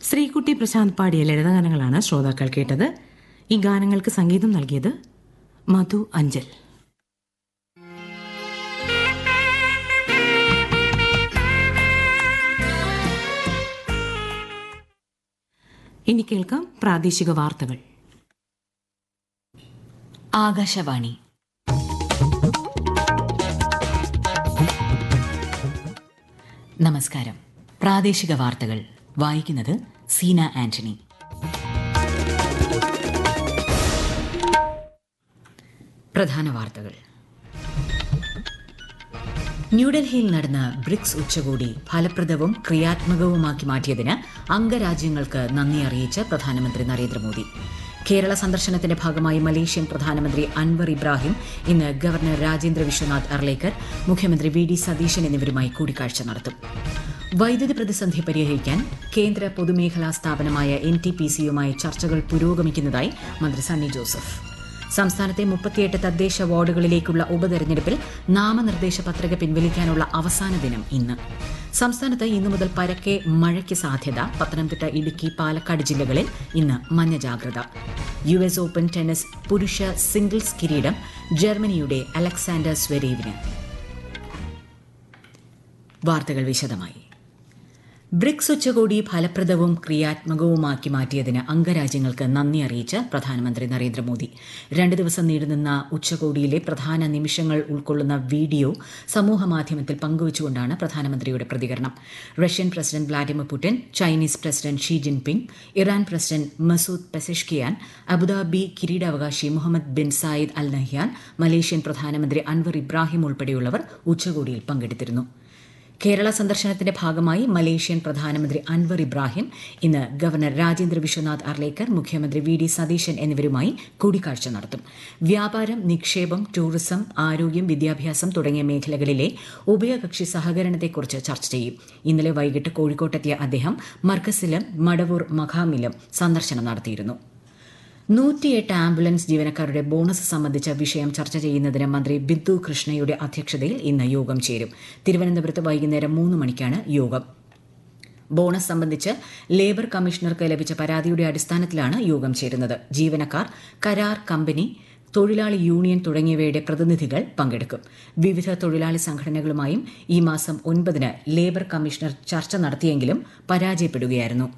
ശ്രീകുട്ടി പ്രശാന്ത് പാടിയ ലളിതഗാനങ്ങളാണ് ശ്രോതാക്കൾ കേട്ടത് ഈ ഗാനങ്ങൾക്ക് സംഗീതം നൽകിയത് മധു അഞ്ചൽ ഇനി കേൾക്കാം പ്രാദേശിക വാർത്തകൾ ആകാശവാണി നമസ്കാരം പ്രാദേശിക വാർത്തകൾ വായിക്കുന്നത് സീന ആന്റണി പ്രധാന വാർത്തകൾ ന്യൂഡൽഹിയിൽ നടന്ന ബ്രിക്സ് ഉച്ചകോടി ഫലപ്രദവും ക്രിയാത്മകവുമാക്കി മാറ്റിയതിന് അംഗരാജ്യങ്ങൾക്ക് നന്ദി അറിയിച്ച് പ്രധാനമന്ത്രി നരേന്ദ്രമോദി കേരള സന്ദർശനത്തിന്റെ ഭാഗമായി മലേഷ്യൻ പ്രധാനമന്ത്രി അൻവർ ഇബ്രാഹിം ഇന്ന് ഗവർണർ രാജേന്ദ്ര വിശ്വനാഥ് അർലേക്കർ മുഖ്യമന്ത്രി വി ഡി സതീശൻ എന്നിവരുമായി കൂടിക്കാഴ്ച നടത്തും വൈദ്യുതി പ്രതിസന്ധി പരിഹരിക്കാൻ കേന്ദ്ര പൊതുമേഖലാ സ്ഥാപനമായ എൻ ടി പി സിയുമായി ചർച്ചകൾ പുരോഗമിക്കുന്നതായി മന്ത്രി സണ്ണി ജോസഫ് സംസ്ഥാനത്തെ മുപ്പത്തിയെട്ട് തദ്ദേശ വാർഡുകളിലേക്കുള്ള ഉപതെരഞ്ഞെടുപ്പിൽ നാമനിർദ്ദേശ പത്രിക പിൻവലിക്കാനുള്ള അവസാന ദിനം ഇന്ന് സംസ്ഥാനത്ത് ഇന്നു മുതൽ പരക്കെ മഴയ്ക്ക് സാധ്യത പത്തനംതിട്ട ഇടുക്കി പാലക്കാട് ജില്ലകളിൽ ഇന്ന് മഞ്ഞ ജാഗ്രത യു എസ് ഓപ്പൺ ടെന്നീസ് പുരുഷ സിംഗിൾസ് കിരീടം ജർമ്മനിയുടെ അലക്സാണ്ടർ സ്വരേവിന് വാർത്തകൾ വിശദമായി ബ്രിക്സ് ഉച്ചകോടി ഫലപ്രദവും ക്രിയാത്മകവുമാക്കി മാറ്റിയതിന് അംഗരാജ്യങ്ങൾക്ക് നന്ദി അറിയിച്ച് പ്രധാനമന്ത്രി നരേന്ദ്രമോദി രണ്ട് ദിവസം നീണ്ടുനിന്ന ഉച്ചകോടിയിലെ പ്രധാന നിമിഷങ്ങൾ ഉൾക്കൊള്ളുന്ന വീഡിയോ സമൂഹമാധ്യമത്തിൽ പങ്കുവച്ചുകൊണ്ടാണ് പ്രധാനമന്ത്രിയുടെ പ്രതികരണം Russian president Vladimir Putin Chinese president Xi Jinping Iran president Masoud Pezeshkian Abu Dhabi കിരീടാവകാശി Mohammed bin Zayed al Nahyan Malaysian പ്രധാനമന്ത്രി അൻവർ ഇബ്രാഹിം ഉൾപ്പെടെയുള്ളവർ ഉച്ചകോടിയിൽ പങ്കെടുത്തിരുന്നു കേരള സന്ദർശനത്തിന്റെ ഭാഗമായി മലേഷ്യൻ പ്രധാനമന്ത്രി അൻവർ ഇബ്രാഹിം ഇന്ന് ഗവർണർ രാജേന്ദ്ര വിശ്വനാഥ് അർലേക്കർ മുഖ്യമന്ത്രി വി ഡി സതീശൻ എന്നിവരുമായി കൂടിക്കാഴ്ച നടത്തും വ്യാപാരം നിക്ഷേപം ടൂറിസം ആരോഗ്യം വിദ്യാഭ്യാസം തുടങ്ങിയ മേഖലകളിലെ ഉഭയകക്ഷി സഹകരണത്തെക്കുറിച്ച് ചർച്ച ചെയ്യും ഇന്നലെ വൈകിട്ട് കോഴിക്കോട്ടെത്തിയ അദ്ദേഹം മർക്കസിലും മടവൂർ മഖാമിലും സന്ദർശനം നടത്തിയിരുന്നു നൂറ്റിയെട്ട് ആംബുലൻസ് ജീവനക്കാരുടെ ബോണസ് സംബന്ധിച്ച വിഷയം ചർച്ച ചെയ്യുന്നതിന് മന്ത്രി ബിന്ദു കൃഷ്ണയുടെ അധ്യക്ഷതയിൽ ഇന്ന് യോഗം ചേരും തിരുവനന്തപുരത്ത് വൈകുന്നേരം മൂന്ന് മണിക്കാണ് യോഗം ബോണസ് സംബന്ധിച്ച് ലേബർ കമ്മീഷണർക്ക് ലഭിച്ച പരാതിയുടെ അടിസ്ഥാനത്തിലാണ് യോഗം ചേരുന്നത് ജീവനക്കാർ കരാർ കമ്പനി തൊഴിലാളി യൂണിയൻ തുടങ്ങിയവയുടെ പ്രതിനിധികൾ പങ്കെടുക്കും വിവിധ തൊഴിലാളി സംഘടനകളുമായും ഈ മാസം ഒൻപതിന് ലേബർ കമ്മീഷണർ ചർച്ച നടത്തിയെങ്കിലും പരാജയപ്പെടുകയായിരുന്നു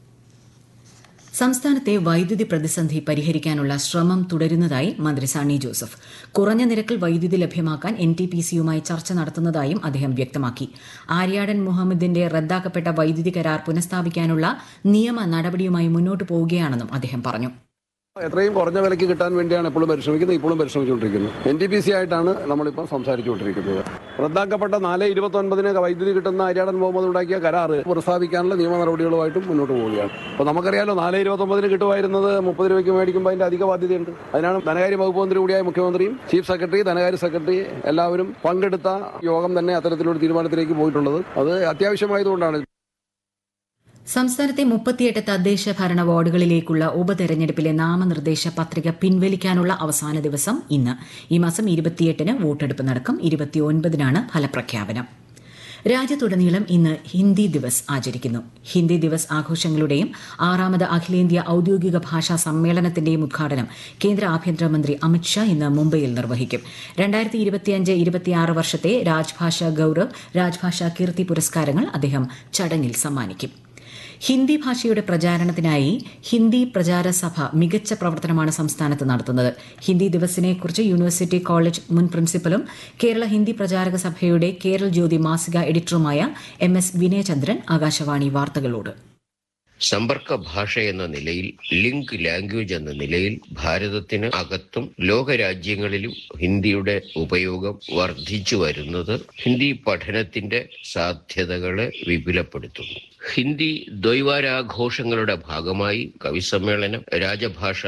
സംസ്ഥാനത്തെ വൈദ്യുതി പ്രതിസന്ധി പരിഹരിക്കാനുള്ള ശ്രമം തുടരുന്നതായി മന്ത്രി സണ്ണി ജോസഫ് കുറഞ്ഞ നിരക്കിൽ വൈദ്യുതി ലഭ്യമാക്കാൻ എൻ ടി പി സിയുമായി ചർച്ച നടത്തുന്നതായും അദ്ദേഹം വ്യക്തമാക്കി ആര്യാടൻ മുഹമ്മദിന്റെ റദ്ദാക്കപ്പെട്ട വൈദ്യുതി കരാർ പുനഃസ്ഥാപിക്കാനുള്ള നിയമ നടപടിയുമായി മുന്നോട്ടു പോവുകയാണെന്നും അദ്ദേഹം പറഞ്ഞു എത്രയും കുറഞ്ഞ വിലയ്ക്ക് കിട്ടാൻ വേണ്ടിയാണ് എപ്പോഴും പരിശ്രമിക്കുന്നത് ഇപ്പോഴും പരിശ്രമിച്ചുകൊണ്ടിരിക്കുന്നത് എൻ ടി പി സി ആയിട്ടാണ് നമ്മളിപ്പോൾ സംസാരിച്ചുകൊണ്ടിരിക്കുന്നത് റദ്ദാക്കപ്പെട്ട നാല് ഇരുപത്തി ഒൻപതിന് വൈദ്യുതി കിട്ടുന്ന അരിയാടൻ മുഹമ്മദ് ഉണ്ടാക്കിയ കരാറ് പ്രസ്താവിക്കാനുള്ള നിയമ നടപടികളുമായിട്ടും മുന്നോട്ട് പോവുകയാണ് അപ്പോൾ നമുക്കറിയാലോ നാല് ഇരുപത്തി ഒമ്പതിന് കിട്ടുമായിരുന്നത് മുപ്പത് രൂപയ്ക്ക് മേടിക്കുമ്പോൾ അതിന്റെ അധിക ബാധ്യതയുണ്ട് അതിനാണ് ധനകാര്യ വകുപ്പ് മന്ത്രി കൂടിയായ മുഖ്യമന്ത്രിയും ചീഫ് സെക്രട്ടറി ധനകാര്യ സെക്രട്ടറി എല്ലാവരും പങ്കെടുത്ത യോഗം തന്നെ അത്തരത്തിലൊരു തീരുമാനത്തിലേക്ക് പോയിട്ടുള്ളത് അത് അത്യാവശ്യമായതുകൊണ്ടാണ് സംസ്ഥാനത്തെ മുപ്പത്തിയെട്ട് തദ്ദേശ ഭരണ വാർഡുകളിലേക്കുള്ള ഉപതെരഞ്ഞെടുപ്പിലെ നാമനിർദ്ദേശ പത്രിക പിൻവലിക്കാനുള്ള അവസാന ദിവസം ഇന്ന് ഈ മാസം ഇരുപത്തിയെട്ടിന് വോട്ടെടുപ്പ് നടക്കും ഇരുപത്തിയൊൻപതിനാണ് ഫലപ്രഖ്യാപനം രാജ്യത്തുടനീളം ഇന്ന് ഹിന്ദി ദിവസ് ആചരിക്കുന്നു ഹിന്ദി ദിവസ് ആഘോഷങ്ങളുടെയും ആറാമത് അഖിലേന്ത്യാ ഔദ്യോഗിക ഭാഷാ സമ്മേളനത്തിന്റെയും ഉദ്ഘാടനം കേന്ദ്ര ആഭ്യന്തരമന്ത്രി അമിത്ഷാ ഇന്ന് മുംബൈയിൽ നിർവഹിക്കും രണ്ടായിരത്തി ഇരുപത്തിയഞ്ച് ഇരുപത്തിയാറ് വർഷത്തെ രാജ്ഭാഷ ഗൌരവ് രാജ്ഭാഷ കീർത്തി പുരസ്കാരങ്ങൾ അദ്ദേഹം ചടങ്ങിൽ സമ്മാനിക്കും ഹിന്ദി ഭാഷയുടെ പ്രചാരണത്തിനായി ഹിന്ദി പ്രചാര സഭ മികച്ച പ്രവർത്തനമാണ് സംസ്ഥാനത്ത് നടത്തുന്നത് ഹിന്ദി ദിവസിനെ കുറിച്ച് യൂണിവേഴ്സിറ്റി കോളേജ് മുൻ പ്രിൻസിപ്പലും കേരള ഹിന്ദി പ്രചാരക സഭയുടെ കേരൾ ജ്യോതി മാസിക എഡിറ്ററുമായ എം എസ് വിനയചന്ദ്രൻ ആകാശവാണി വാർത്തകളോട് സമ്പർക്ക ഭാഷ എന്ന നിലയിൽ ലിങ്ക് ലാംഗ്വേജ് എന്ന നിലയിൽ ഭാരതത്തിന് അകത്തും ലോകരാജ്യങ്ങളിലും ഹിന്ദിയുടെ ഉപയോഗം വർദ്ധിച്ചു വരുന്നത് ഹിന്ദി പഠനത്തിന്റെ സാധ്യതകളെ വിപുലപ്പെടുത്തുന്നു ഹിന്ദി ദ്വൈവാരാഘോഷങ്ങളുടെ ഭാഗമായി കവിസമ്മേളനം രാജഭാഷ